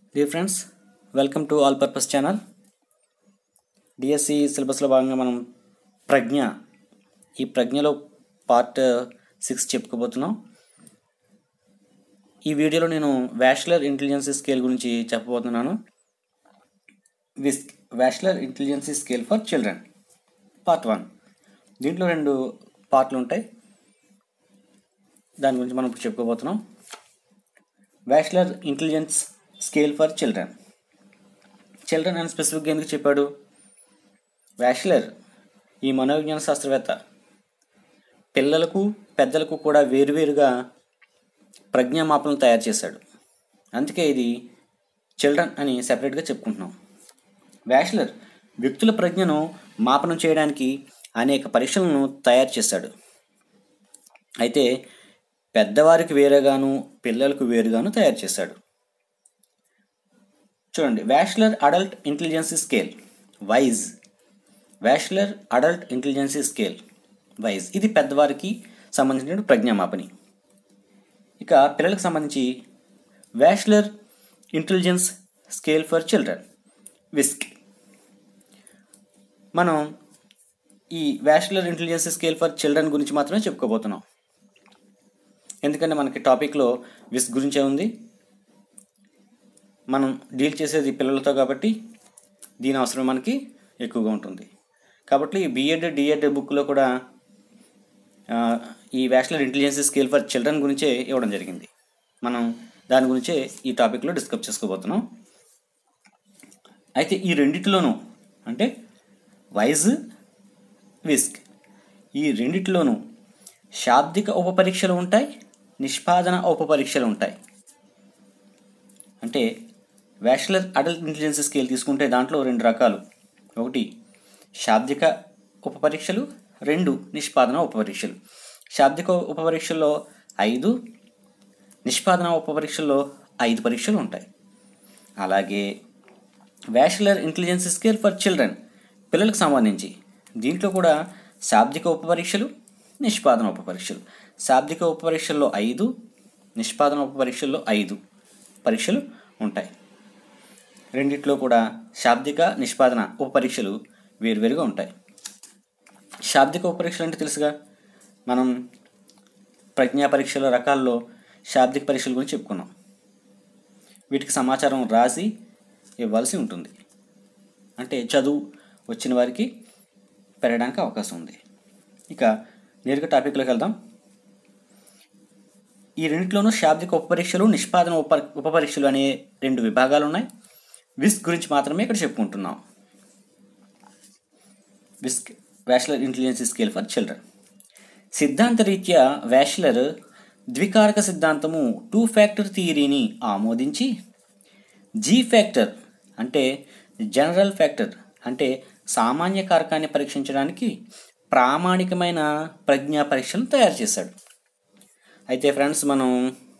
dear friends welcome to all purpose channel DSC సిలబస్లో భాగంగా మనం ప్రజ్ఞ ఈ ప్రజ్ఞలో పార్ట్ సిక్స్ చెప్పుకోబోతున్నాం ఈ వీడియోలో నేను వ్యాషులర్ ఇంటెలిజెన్సీ స్కేల్ గురించి చెప్పబోతున్నాను విస్ Wechsler intelligence scale for children part one దీంట్లో రెండు పార్ట్లు ఉంటాయి దాని గురించి మనం ఇప్పుడు చెప్పుకోబోతున్నాం Wechsler intelligence scale for children children అని స్పెసిఫిక్గా ఎందుకు చెప్పాడు వ్యాషులర్ ఈ మనోవిజ్ఞాన శాస్త్రవేత్త పిల్లలకు పెద్దలకు కూడా వేరువేరుగా ప్రజ్ఞామాపలను తయారు చేశాడు అందుకే ఇది చిల్డ్రన్ అని సెపరేట్గా చెప్పుకుంటున్నాం వ్యాషులర్ వ్యక్తుల ప్రజ్ఞను మాపనం చేయడానికి అనేక పరీక్షలను తయారు చేశాడు అయితే పెద్దవారికి వేరేగాను పిల్లలకు వేరుగాను తయారు చేశాడు చూడండి Wechsler adult intelligence scale wise Wechsler adult intelligence scale wise ఇది పెద్దవారికి సంబంధించిన ప్రజ్ఞామాపని ఇక పిల్లలకు సంబంధించి Wechsler intelligence scale for children విస్క్ మనం ఈ Wechsler intelligence scale for children గురించి మాత్రమే చెప్పుకోబోతున్నాం ఎందుకంటే మనకి టాపిక్లో విస్ గురించే ఉంది మనం డీల్ చేసేది పిల్లలతో కాబట్టి దీని అవసరం మనకి ఎక్కువగా ఉంటుంది కాబట్టి బీఎడ్ డిఎడ్ బుక్లో కూడా ఆ, ఈ Wechsler intelligence scale for children గురించే ఇవ్వడం జరిగింది మనం దాని గురించే ఈ టాపిక్లో డిస్కస్ చేసుకోబోతున్నాం అయితే ఈ రెండిటిలోనూ అంటే వైజ్ విస్క్ ఈ రెండిటిలోనూ శాబ్దిక ఉపపరీక్షలు ఉంటాయి నిష్పాదన ఉపపరీక్షలు ఉంటాయి అంటే వ్యాషులర్ అడల్ట్ ఇంటెలిజెన్స్ స్కేల్ తీసుకుంటే దాంట్లో రెండు రకాలు ఒకటి శాబ్దిక ఉపపరీక్షలు రెండు నిష్పాదన ఉపపరీక్షలు శాబ్దిక ఉపపరీక్షల్లో ఐదు నిష్పాదన ఉపపరీక్షల్లో ఐదు పరీక్షలు ఉంటాయి అలాగే Wechsler intelligence scale for children పిల్లలకు సంబంధించి దీంట్లో కూడా శాబ్దిక ఉపపరీక్షలు నిష్పాదన ఉపపరీక్షలు శాబ్దిక ఉపపరీక్షల్లో ఐదు నిష్పాదన ఉపపరీక్షల్లో ఐదు పరీక్షలు ఉంటాయి రెండిట్లో కూడా శాబ్దిక నిష్పాదన ఉపపరీక్షలు వేరువేరుగా ఉంటాయి శాబ్దిక ఉపపరీక్షలు అంటే తెలుసుగా మనం ప్రజ్ఞా పరీక్షల రకాల్లో శాబ్దిక పరీక్షల గురించి చెప్పుకున్నాం వీటికి సమాచారం రాసి ఇవ్వాల్సి ఉంటుంది అంటే చదువు వచ్చిన వారికి పెరగడానికి అవకాశం ఉంది ఇక నేరుగా టాపిక్లోకి వెళ్దాం ఈ రెండిట్లోనూ శాబ్దిక ఉపపరీక్షలు నిష్పాదన ఉప ఉపపరీక్షలు అనే రెండు విభాగాలు ఉన్నాయి విస్క్ గురించి మాత్రమే ఇక్కడ చెప్పుకుంటున్నాం విస్క్ Wechsler intelligence scale for children సిద్ధాంత రీత్యా వ్యాషులర్ ద్వికారక సిద్ధాంతము టూ ఫ్యాక్టర్ థియరీని ఆమోదించి జీ ఫ్యాక్టర్ అంటే జనరల్ ఫ్యాక్టర్ అంటే సామాన్య కారకాన్ని పరీక్షించడానికి ప్రామాణికమైన ప్రజ్ఞా పరీక్షలను తయారు చేశాడు అయితే ఫ్రెండ్స్ మనం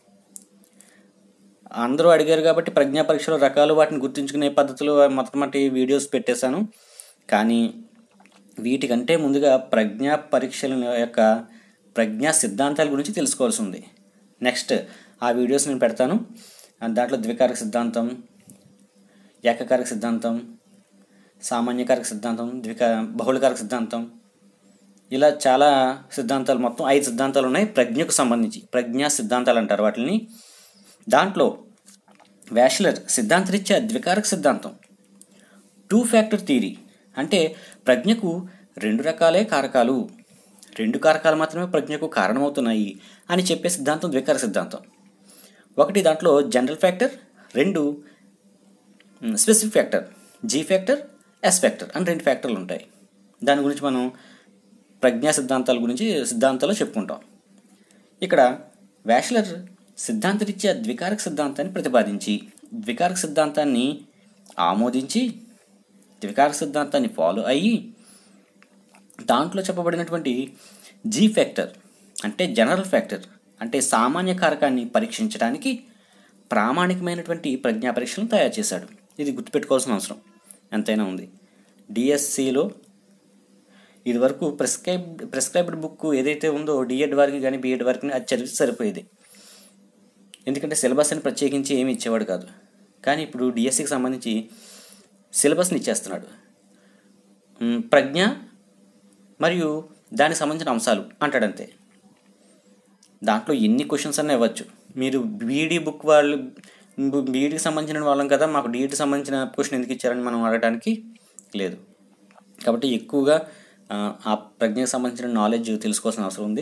అందరూ అడిగారు కాబట్టి ప్రజ్ఞా పరీక్షల రకాలు వాటిని గుర్తుంచుకునే పద్ధతులు మొట్టమొదటి వీడియోస్ పెట్టేశాను కానీ వీటికంటే ముందుగా ప్రజ్ఞా పరీక్షల యొక్క ప్రజ్ఞా సిద్ధాంతాల గురించి తెలుసుకోవాల్సి ఉంది నెక్స్ట్ ఆ వీడియోస్ నేను పెడతాను దాంట్లో ద్వికారక సిద్ధాంతం ఏకకారక సిద్ధాంతం సామాన్యకారక సిద్ధాంతం ద్విక బహుళకారక సిద్ధాంతం ఇలా చాలా సిద్ధాంతాలు మొత్తం ఐదు సిద్ధాంతాలు ఉన్నాయి ప్రజ్ఞకు సంబంధించి ప్రజ్ఞా సిద్ధాంతాలు అంటారు వాటిని దాంట్లో వ్యాషులర్ సిద్ధాంతరీత్యా ద్వికారక సిద్ధాంతం టూ ఫ్యాక్టర్ థియరీ అంటే ప్రజ్ఞకు రెండు రకాలే కారకాలు రెండు కారకాలు మాత్రమే ప్రజ్ఞకు కారణమవుతున్నాయి అని చెప్పే సిద్ధాంతం ద్వికారక సిద్ధాంతం ఒకటి దాంట్లో జనరల్ ఫ్యాక్టర్ రెండు specific factor G factor S factor అని రెండు ఫ్యాక్టర్లు ఉంటాయి దాని గురించి మనం ప్రజ్ఞా సిద్ధాంతాల గురించి సిద్ధాంతాలు చెప్పుకుంటాం ఇక్కడ వ్యాషులర్ సిద్ధాంతరీత్యా ద్వికారక సిద్ధాంతాన్ని ప్రతిపాదించి ద్వికారక సిద్ధాంతాన్ని ఆమోదించి ద్వికారక సిద్ధాంతాన్ని ఫాలో అయ్యి దాంట్లో చెప్పబడినటువంటి జీ ఫ్యాక్టర్ అంటే జనరల్ ఫ్యాక్టర్ అంటే సామాన్య కారకాన్ని పరీక్షించడానికి ప్రామాణికమైనటువంటి ప్రజ్ఞా పరీక్షలను తయారు చేశాడు ఇది గుర్తుపెట్టుకోవాల్సిన అవసరం ఎంతైనా ఉంది డిఎస్సిలో ఇది వరకు ప్రిస్క్రైబ్డ్ ప్రిస్క్రైబ్డ్ బుక్ ఏదైతే ఉందో డిఎడ్ వారికి కానీ బిఎడ్ వారికి కానీ అది చదివితే సరిపోయేది ఎందుకంటే సిలబస్ అని ప్రత్యేకించి ఏమి ఇచ్చేవాడు కాదు కానీ ఇప్పుడు డిఎస్సికి సంబంధించి సిలబస్ని ఇచ్చేస్తున్నాడు మ్, ప్రజ్ఞ మరియు దానికి సంబంధించిన అంశాలు అంటాడంతే దాంట్లో ఎన్ని క్వశ్చన్స్ అన్నా ఇవ్వచ్చు మీరు బీఈడీ బుక్ వాళ్ళు బీఈడీకి సంబంధించిన వాళ్ళం కదా మాకు డిఈడికి సంబంధించిన క్వశ్చన్ ఎందుకు ఇచ్చారని మనం అడగడానికి లేదు కాబట్టి ఎక్కువగా ఆ, ఆ ప్రజ్ఞకు సంబంధించిన నాలెడ్జ్ తెలుసుకోవాల్సిన అవసరం ఉంది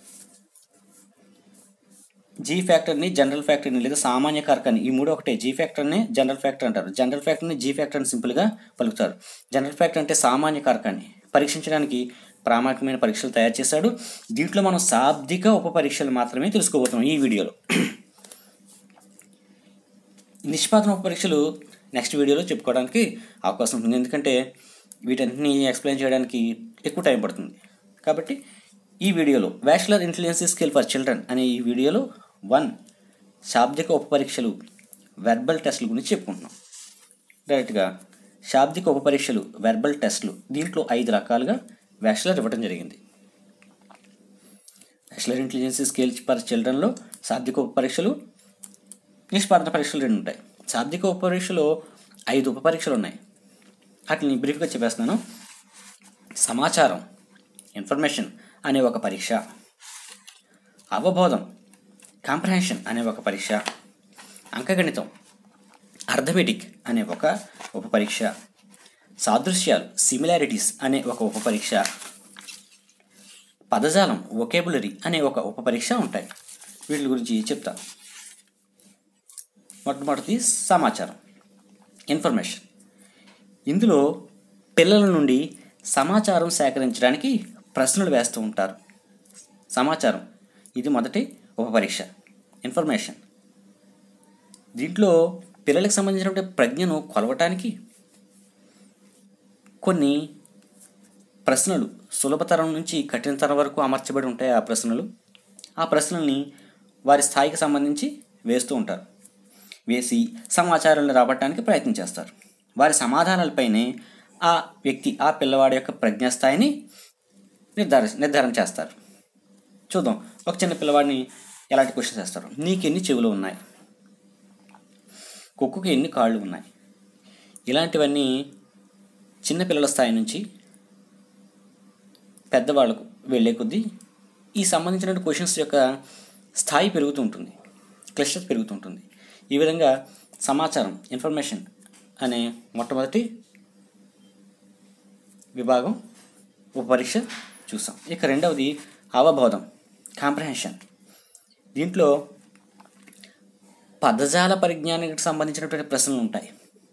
జీ ఫ్యాక్టర్ని జనరల్ ఫ్యాక్టర్ని లేదా సామాన్య కారకాన్ని ఈ మూడు ఒకటే జీ ఫ్యాక్టర్ని జనరల్ ఫ్యాక్టర్ అంటారు జనరల్ ఫ్యాక్టర్ని జీ ఫ్యాక్టర్ అని సింపుల్గా పలుకుతారు జనరల్ ఫ్యాక్టర్ అంటే సామాన్య కారకాన్ని పరీక్షించడానికి ప్రామాణికమైన పరీక్షలు తయారు చేశాడు దీంట్లో మనం శాబ్దిక ఉప పరీక్షలు మాత్రమే తెలుసుకోబోతున్నాం ఈ వీడియోలో నిష్పాదన ఉప పరీక్షలు నెక్స్ట్ వీడియోలో చెప్పుకోవడానికి అవకాశం ఉంటుంది ఎందుకంటే వీటన్నిటిని ఎక్స్ప్లెయిన్ చేయడానికి ఎక్కువ టైం పడుతుంది కాబట్టి ఈ వీడియోలో Wechsler intelligence scale for children అనే ఈ వీడియోలో వన్ శాబ్దిక ఉప పరీక్షలు వెర్బల్ టెస్ట్ల గురించి చెప్పుకుంటున్నాం డైరెక్ట్గా శాబ్దిక ఉప పరీక్షలు వెర్బల్ టెస్ట్లు దీంట్లో ఐదు రకాలుగా బ్యాచులర్ ఇవ్వడం జరిగింది బ్యాచులర్ ఇంటెలిజెన్సీ స్కేల్ ఫర్ చిల్డ్రన్లో శాబ్దిక ఉప పరీక్షలు నిష్పాదన పరీక్షలు రెండు ఉంటాయి శాబ్దిక ఉప పరీక్షలో ఐదు ఉప పరీక్షలు ఉన్నాయి వాటిని బ్రీఫ్గా చెప్పేస్తున్నాను సమాచారం ఇన్ఫర్మేషన్ అనే ఒక పరీక్ష అవబోధం కాంప్రహెన్షన్ అనే ఒక పరీక్ష అంకగణితం అర్థమెటిక్ అనే ఒక ఉప పరీక్ష సాదృశ్యాలు సిమిలారిటీస్ అనే ఒక ఉప పరీక్ష పదజాలం వొకేబులరీ అనే ఒక ఉప పరీక్ష ఉంటాయి వీటి గురించి చెప్తా మొట్టమొదటిది సమాచారం ఇన్ఫర్మేషన్ ఇందులో పిల్లల నుండి సమాచారం సేకరించడానికి ప్రశ్నలు వేస్తూ ఉంటారు సమాచారం ఇది మొదటి ఉప పరీక్ష ఇన్ఫర్మేషన్ దీంట్లో పిల్లలకు సంబంధించినటువంటి ప్రజ్ఞను కొలవటానికి కొన్ని ప్రశ్నలు సులభతరం నుంచి కఠినతరం వరకు అమర్చబడి ఉంటాయి ఆ ప్రశ్నలు ఆ ప్రశ్నల్ని వారి స్థాయికి సంబంధించి వేస్తూ ఉంటారు వేసి సమాచారాన్ని రాబట్టడానికి ప్రయత్నం చేస్తారు వారి సమాధానాలపైనే ఆ వ్యక్తి ఆ పిల్లవాడి యొక్క ప్రజ్ఞాస్థాయిని నిర్ధార నిర్ధారణ చేస్తారు చూద్దాం ఒక చిన్న పిల్లవాడిని ఎలాంటి క్వశ్చన్స్ వేస్తారు నీకు ఎన్ని చెవులు ఉన్నాయి కుక్కకి ఎన్ని కాళ్ళు ఉన్నాయి ఇలాంటివన్నీ చిన్న పిల్లల స్థాయి నుంచి పెద్దవాళ్ళకు వెళ్ళే కొద్దీ ఈ సంబంధించిన క్వశ్చన్స్ యొక్క స్థాయి పెరుగుతూ ఉంటుంది క్లిష్టత పెరుగుతుంటుంది ఈ విధంగా సమాచారం ఇన్ఫర్మేషన్ అనే మొట్టమొదటి విభాగం ఉప పరీక్ష చూసాం ఇక రెండవది అవబోధం కాంప్రహెన్షన్ దీంట్లో పదజాల పరిజ్ఞానానికి సంబంధించినటువంటి ప్రశ్నలు ఉంటాయి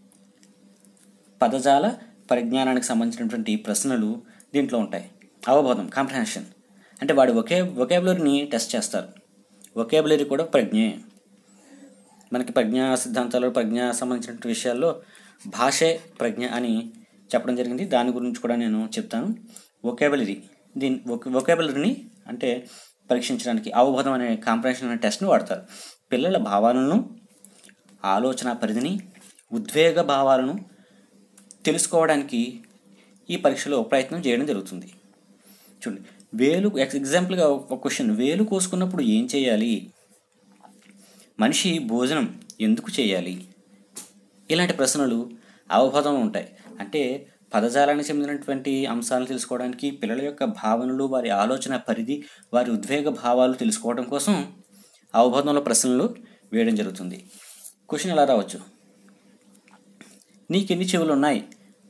పదజాల పరిజ్ఞానానికి సంబంధించినటువంటి ప్రశ్నలు దీంట్లో ఉంటాయి అవబోధం కాంప్రహెన్షన్ అంటే వాడు ఒకే ఒకేబులరీని టెస్ట్ చేస్తారు ఒకేబులరీ కూడా ప్రజ్ఞే మనకి ప్రజ్ఞా సిద్ధాంతాలు ప్రజ్ఞ సంబంధించిన విషయాల్లో భాషే ప్రజ్ఞ అని చెప్పడం జరిగింది దాని గురించి కూడా నేను చెప్తాను ఒకేబులరీ దీని ఒకేబులరీని అంటే పరీక్షించడానికి అవబోధం అనే కాంప్రహెన్షన్ అనే టెస్ట్ని వాడతారు పిల్లల భావాలను ఆలోచన పరిధిని ఉద్వేగ భావాలను తెలుసుకోవడానికి ఈ పరీక్షలో ప్రయత్నం చేయడం జరుగుతుంది చూడండి వేలు ఎగ్జాంపుల్గా ఒక క్వశ్చన్ వేలు కోసుకున్నప్పుడు ఏం చేయాలి మనిషి భోజనం ఎందుకు చేయాలి ఇలాంటి ప్రశ్నలు అవబోధంలో ఉంటాయి అంటే పదజాలానికి చెందినటువంటి అంశాలను తెలుసుకోవడానికి పిల్లల యొక్క భావనలు వారి ఆలోచన పరిధి వారి ఉద్వేగ భావాలు తెలుసుకోవడం కోసం అవబోధంలో ప్రశ్నలు వేయడం జరుగుతుంది క్వశ్చన్ ఎలా రావచ్చు నీకెన్ని చెవులు ఉన్నాయి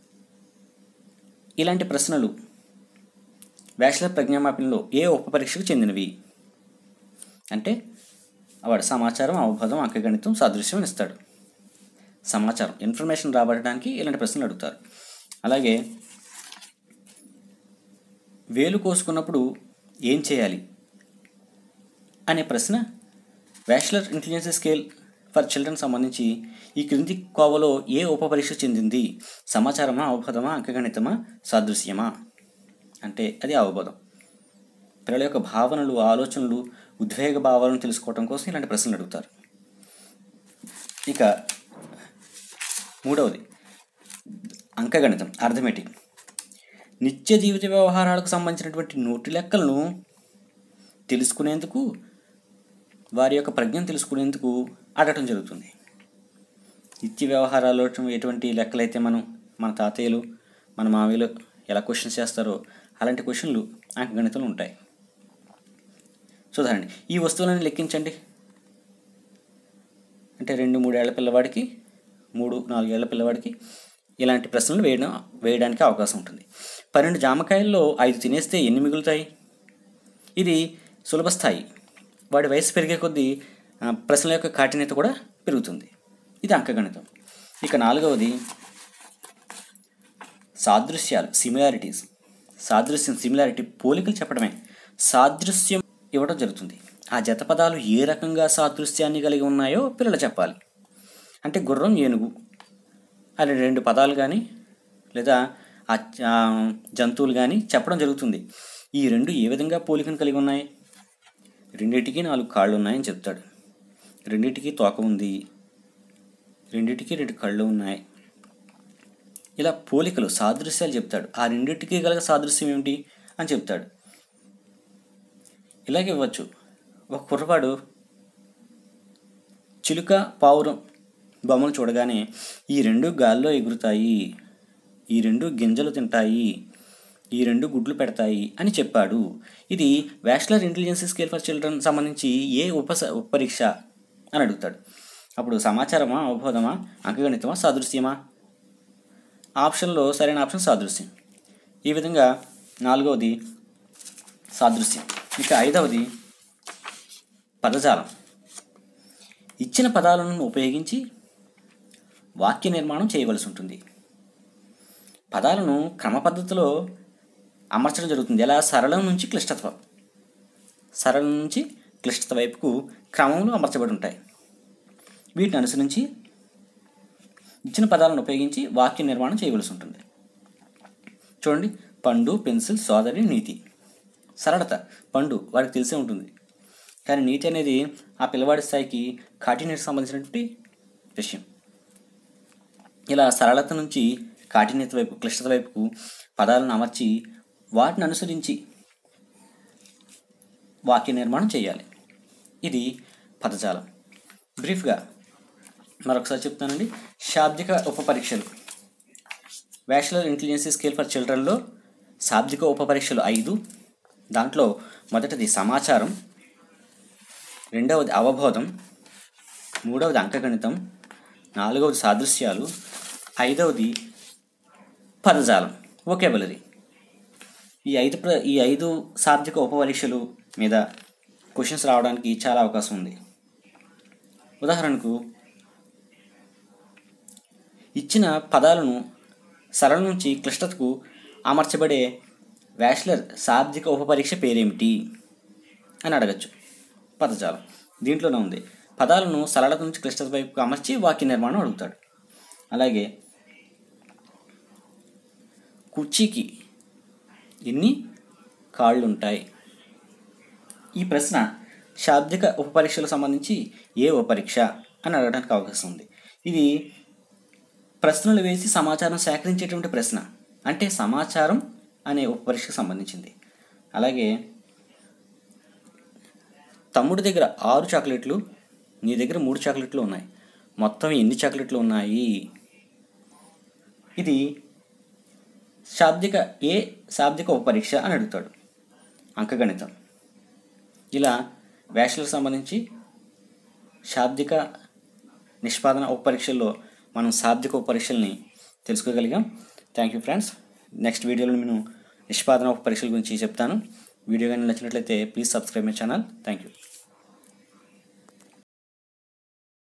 ఇలాంటి ప్రశ్నలు బ్యాచిలర్ ప్రజ్ఞామాపనలో ఏ ఉప పరీక్షకు చెందినవి అంటే వాడు సమాచారం అవబోధం అంకగణితం సాదృశ్యం ఇస్తాడు సమాచారం ఇన్ఫర్మేషన్ రాబట్టడానికి ఇలాంటి ప్రశ్నలు అడుగుతారు అలాగే వేలు కోసుకున్నప్పుడు ఏం చేయాలి అనే ప్రశ్న bachelor intelligence scale for children సంబంధించి ఈ క్రింది కోవలో ఏ ఉప పరీక్ష చెందింది సమాచారమా అవబోధమా అంకగణితమా సాదృశ్యమా అంటే అది అవబోధం పిల్లల యొక్క భావనలు ఆలోచనలు ఉద్వేగ భావాలను తెలుసుకోవడం కోసం ఇలాంటి ప్రశ్నలు అడుగుతారు ఇక మూడవది అంకగణితం అర్థమెటిక్ నిత్య జీవిత వ్యవహారాలకు సంబంధించినటువంటి నోటి లెక్కలను తెలుసుకునేందుకు వారి యొక్క ప్రజ్ఞను తెలుసుకునేందుకు అడగటం జరుగుతుంది నిత్య వ్యవహారాల్లో ఎటువంటి లెక్కలైతే మనం మన తాతయ్యలు మన మామయ్యలు ఎలా క్వశ్చన్స్ చేస్తారో అలాంటి క్వశ్చన్లు అంకగణితంలో ఉంటాయి చూడండి ఈ వస్తువులను లెక్కించండి అంటే రెండు మూడేళ్ల పిల్లవాడికి మూడు నాలుగేళ్ల పిల్లవాడికి ఇలాంటి ప్రశ్నలు వేయడం వేయడానికి అవకాశం ఉంటుంది పన్నెండు జామకాయల్లో ఐదు తినేస్తే ఎన్ని మిగులుతాయి ఇది సులభ స్థాయి వాడి వయసు పెరిగే కొద్దీ ఆ, ప్రశ్నల యొక్క కాఠిన్యత కూడా పెరుగుతుంది ఇది అంకగణితం ఇక నాలుగవది సాదృశ్యాలు సిమిలారిటీస్ సాదృశ్యం సిమిలారిటీ పోలికలు చెప్పడమే సాదృశ్యం ఇవ్వడం జరుగుతుంది ఆ జత పదాలు ఏ రకంగా సాదృశ్యాన్ని కలిగి ఉన్నాయో పిల్లలు చెప్పాలి అంటే గుర్రం ఏనుగు అని రెండు పదాలు కానీ లేదా ఆ ఆ జంతువులు కానీ చెప్పడం జరుగుతుంది ఈ రెండు ఏ విధంగా పోలికను కలిగి ఉన్నాయి రెండింటికి నాలుగు కాళ్ళు ఉన్నాయని చెప్తాడు రెండింటికి తోక ఉంది రెండింటికి రెండు కళ్ళు ఉన్నాయి ఇలా పోలికలు సాదృశ్యాలు చెప్తాడు ఆ రెండింటికి గల సాదృశ్యం ఏమిటి అని చెప్తాడు ఇలాగే ఇవ్వచ్చు ఒక కుర్రవాడు చిలుక పావురం బొమ్మలు చూడగానే ఈ రెండు గాల్లో ఎగురుతాయి ఈ రెండు గింజలు తింటాయి ఈ రెండు గుడ్లు పెడతాయి అని చెప్పాడు ఇది bachelor intelligence scale for children సంబంధించి ఏ ఉప ఉపపరీక్ష అని అడుగుతాడు అప్పుడు సమాచారమా అవబోధమా అంకగణితమా సాదృశ్యమా ఆప్షన్లో సరైన ఆప్షన్ సాదృశ్యం ఈ విధంగా నాలుగవది సాదృశ్యం ఇక ఐదవది పదజాలం ఇచ్చిన పదాలను ఉపయోగించి వాక్య నిర్మాణం చేయవలసి ఉంటుంది పదాలను క్రమ పద్ధతిలో అమర్చడం జరుగుతుంది ఎలా సరళం నుంచి క్లిష్టత్వం సరళం నుంచి క్లిష్టత వైపుకు క్రమంలో అమర్చబడి ఉంటాయి వీటిని అనుసరించి ఇచ్చిన పదాలను ఉపయోగించి వాక్య నిర్మాణం చేయవలసి ఉంటుంది చూడండి పండు పెన్సిల్ సోదరి నీతి సరళత పండు వాడికి తెలిసే ఉంటుంది కానీ నీతి అనేది ఆ పిల్లవాడి స్థాయికి కాఠిన్యతకు సంబంధించినటువంటి విషయం ఇలా సరళత నుంచి కాఠిన్యత వైపు క్లిష్టత వైపుకు పదాలను అమర్చి వాటిని అనుసరించి వాక్య నిర్మాణం చేయాలి ఇది పదజాలం బ్రీఫ్గా మరొకసారి చెప్తానండి శాబ్దిక ఉపపరీక్షలు బ్యాచిలర్ ఇంటెలిజెన్సీ స్కేల్ ఫర్ చిల్డ్రన్లో శాబ్దిక ఉపపరీక్షలు ఐదు దాంట్లో మొదటిది సమాచారం రెండవది అవబోధం మూడవది అంకగణితం నాలుగవది సాదృశ్యాలు ఐదవది పదజాలం ఒకేబులరీ ఈ ఐదు ప్ర ఈ ఐదు శాబ్దిక ఉపపరీక్షలు మీద క్వశ్చన్స్ రావడానికి చాలా అవకాశం ఉంది ఉదాహరణకు ఇచ్చిన పదాలను సరళ నుంచి క్లిష్టతకు అమర్చబడే వ్యాష్లర్ శాబ్దిక ఉపపరీక్ష పేరేమిటి అని అడగచ్చు పదజాలం దీంట్లోనే ఉంది పదాలను సరళత నుంచి క్లిష్టత వైపుకు అమర్చి వాక్య నిర్మాణం అడుగుతాడు అలాగే కుర్చీకి ఎన్ని కాళ్ళు ఉంటాయి ఈ ప్రశ్న శాబ్దిక ఉపపరీక్షలకు సంబంధించి ఏ ఉపపరీక్ష అని అడగడానికి అవకాశం ఉంది ఇది ప్రశ్నలు వేసి సమాచారం సేకరించేటువంటి ప్రశ్న అంటే సమాచారం అనే ఉపపరీక్షకు సంబంధించింది అలాగే తమ్ముడి దగ్గర ఆరు చాక్లెట్లు నీ దగ్గర మూడు చాక్లెట్లు ఉన్నాయి మొత్తం ఎన్ని చాక్లెట్లు ఉన్నాయి ఇది శాబ్దిక ఏ శాబ్దిక ఉపపరీక్ష అని అడుగుతాడు అంకగణితం ఇలా వ్యాషలకు సంబంధించి శాబ్దిక నిష్పాదన ఉపపరీక్షల్లో మనం శాబ్దిక ఉపపరీక్షల్ని తెలుసుకోగలిగాం థ్యాంక్ యూ ఫ్రెండ్స్ నెక్స్ట్ వీడియోలో నేను నిష్పాదన ఉపపరీక్షల గురించి చెప్తాను వీడియో కానీ నచ్చినట్లయితే please subscribe my channel thank you